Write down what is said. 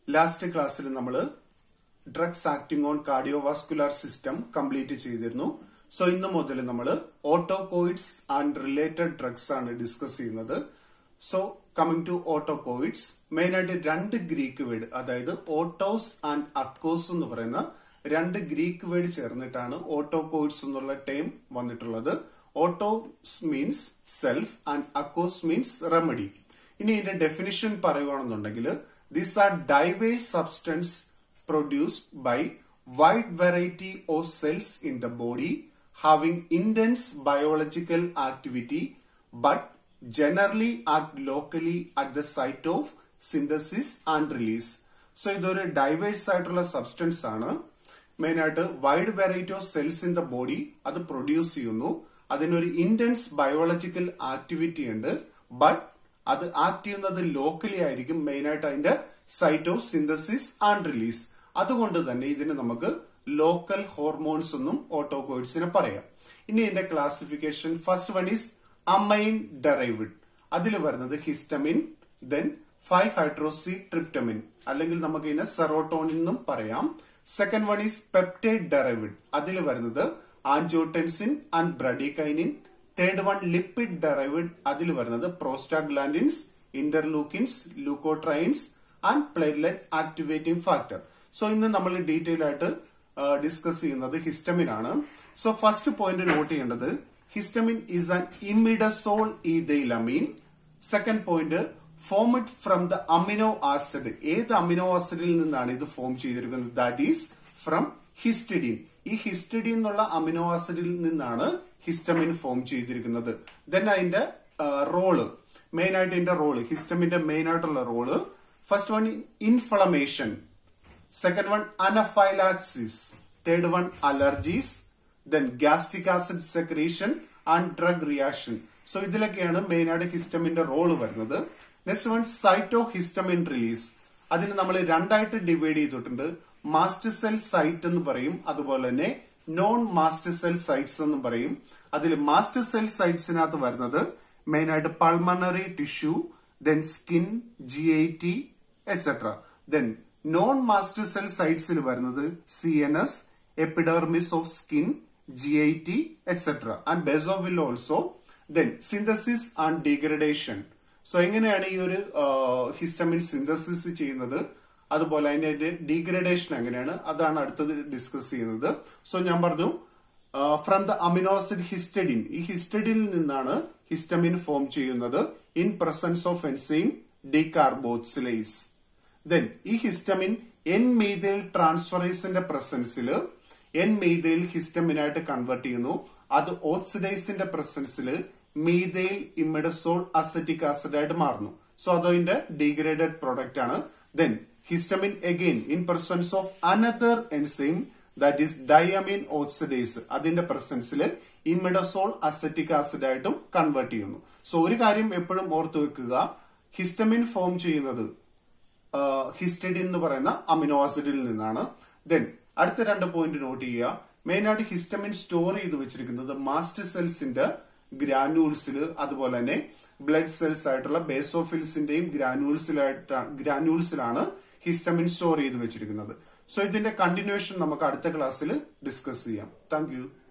Last ക്ലാസ്സിൽ നമ്മൾ drugs acting on cardiovascular system complete ചെയ്തിരുന്നു സോ ഇന്ന് മുതൽ നമ്മൾ ഓട്ടോകോയിഡ്സ് ആൻഡ് റിലേറ്റഡ് ഡ്രഗ്സ് ആണ് ഡിസ്കസ് ചെയ്യുന്നത് so coming to autacoids main ആയിട്ട് രണ്ട് ഗ്രീക്ക് വേർഡ് അതായത് ഓട്ടോസ് ആൻഡ് അക്കോസ് എന്ന് പറയുന്ന രണ്ട് ഗ്രീക്ക് വേർഡ് ചേർന്നിട്ടാണ് ഓട്ടോകോയിഡ്സ് എന്നുള്ള ടേം വന്നിട്ടുള്ളത് autos means self and akos means remedy ഇനി ഇതിന്റെ ഡെഫിനിഷൻ പറയുകയാണെന്നുണ്ടെങ്കിൽ these are diverse substance produced by wide variety of cells in the body having intense biological activity but generally act locally at the site of synthesis and release. So ഇതൊരു diverse ആയിട്ടുള്ള substance ആണ് main ആയിട്ട് wide variety of cells in the body അത് produce ചെയ്യുന്നു അതിനൊരു intense biological activity ഉണ്ട് but അത് act ചെയ്യുന്നത് ലോക്കലി ആയിരിക്കും മെയിൻ ആയിട്ട് അതിന്റെ site of synthesis and release അതുകൊണ്ട് തന്നെ ഇതിന് നമുക്ക് ലോക്കൽ ഹോർമോൺസ് എന്നും ഓട്ടോകോയിഡ്സിനെ പറയാം ഇനി ഇതിന്റെ classification first one is amine derived അതിൽ വരുന്നത് histamine then five hydroxy tryptamine അല്ലെങ്കിൽ നമുക്ക് ഇതിനെ സെറോട്ടോണിൻ എന്നും പറയാം second one is peptide derived അതിൽ വരുന്നത് angiotensin and bradykinin third one lipid derived അതിൽ വരുന്നത് prostaglandins interleukins leukotrienes and platelet activating factor so ഇന്ന് നമ്മൾ ഡീറ്റെയിൽ ആയിട്ട് ഡിസ്കസ് ചെയ്യുന്നത് ഹിസ്റ്റമിൻ ആണ് സോ ഫസ്റ്റ് പോയിന്റ് നോട്ട് ചെയ്യേണ്ടത് histamine is an imidazole ethylamine second point formed from the amino acid ഏത് amino ആസിഡിൽ നിന്നാണ് ഇത് ഫോം ചെയ്തിരിക്കുന്നത് ദാറ്റ് ഈസ് ഫ്രം ഹിസ്റ്റഡിൻ ഈ ഹിസ്റ്റഡിൻ എന്നുള്ള അമിനോ ആസിഡിൽ നിന്നാണ് ഹിസ്റ്റമിൻ ഫോം ചെയ്തിരിക്കുന്നത് ദെൻ അതിന്റെ റോള് മെയിൻ ആയിട്ട് ഇതിന്റെ റോള് ഹിസ്റ്റമിന്റെ മെയിൻ ആയിട്ടുള്ള role first one inflammation second one anaphylaxis third one allergies then gastric acid secretion and drug reaction so ഇതിലൊക്കെയാണ് മെയിൻ ആയിട്ട് ഹിസ്റ്റമിന്റെ റോള് വരുന്നത് next one site of histamine release അതിന് നമ്മൾ രണ്ടായിട്ട് ഡിവൈഡ് ചെയ്തിട്ടുണ്ട് മാസ്റ്റർ സെൽ സൈറ്റ് എന്ന് പറയും അതുപോലെ തന്നെ നോൺ മാസ്റ്റർ സെൽ സൈറ്റ്സ് എന്നും പറയും അതിൽ മാസ്റ്റർ സെൽ സൈറ്റ്സിനകത്ത് വരുന്നത് മെയിൻ ആയിട്ട് pulmonary tissue then skin G I T etcetera then non master cell സൈറ്റ്സിൽ വരുന്നത് C N S epidermis of skin G I T etcetera and basophil also then synthesis and degradation so എങ്ങനെയാണ് ഈ ഒരു histamine synthesis ചെയ്യുന്നത് അതുപോലെ അതിന്റെ degradation എങ്ങനെയാണ് അതാണ് അടുത്തത് ഡിസ്കസ് ചെയ്യുന്നത് സോ ഞാൻ പറഞ്ഞു ഫ്രം ദ അമിനോസിഡ് ഹിസ്റ്റഡിൻ ഈ ഹിസ്റ്റഡിനിൽ നിന്നാണ് ഹിസ്റ്റമിൻ ഫോം ചെയ്യുന്നത് in presence of enzyme decarboxylase then ഈ ഹിസ്റ്റമിൻ എൻ മെയ്തയിൽ ട്രാൻസ്ഫറേസിന്റെ പ്രസൻസിൽ എൻ മെയ്തയിൽ ഹിസ്റ്റമിനായിട്ട് കൺവേർട്ട് ചെയ്യുന്നു അത് ഓക്സിഡൈസിന്റെ പ്രസൻസിൽ മീതയിൽ ഇമിഡസോൾ അസറ്റിക് ആസിഡ് ആയിട്ട് മാറുന്നു സോ അതതിന്റെ ഡീഗ്രേഡഡ് പ്രോഡക്റ്റ് ആണ് then histamine again in presence of another enzyme that is diamine oxidase അതിന്റെ പ്രസൻസിൽ ഇമിഡസോൾ അസറ്റിക് ആസിഡ് ആയിട്ടും കൺവേർട്ട് ചെയ്യുന്നു സോ ഒരു കാര്യം എപ്പോഴും ഓർത്തു വെക്കുക ഹിസ്റ്റമിൻ ഫോം ചെയ്യുന്നത് ഹിസ്റ്റഡിൻ എന്ന് പറയുന്ന അമിനോ ആസിഡിൽ നിന്നാണ് ദെൻ അടുത്ത രണ്ട് പോയിന്റ് നോട്ട് ചെയ്യുക മെയിൻ ആയിട്ട് ഹിസ്റ്റമിൻ സ്റ്റോർ ചെയ്ത് വെച്ചിരിക്കുന്നത് മാസ്റ്റർ സെൽസിന്റെ ഗ്രാനൂൾസിൽ അതുപോലെ തന്നെ ബ്ലഡ് സെൽസ് ആയിട്ടുള്ള ബേസോഫിൽസിന്റെയും ഗ്രാനൂൾസിലായിട്ട് ഗ്രാനൂൾസിലാണ് ഹിസ്റ്റമിൻ സ്റ്റോർ ചെയ്ത് വെച്ചിരിക്കുന്നത് സോ ഇതിന്റെ കണ്ടിന്യൂഷൻ നമുക്ക് അടുത്ത ക്ലാസ്സിൽ ഡിസ്കസ് ചെയ്യാം താങ്ക്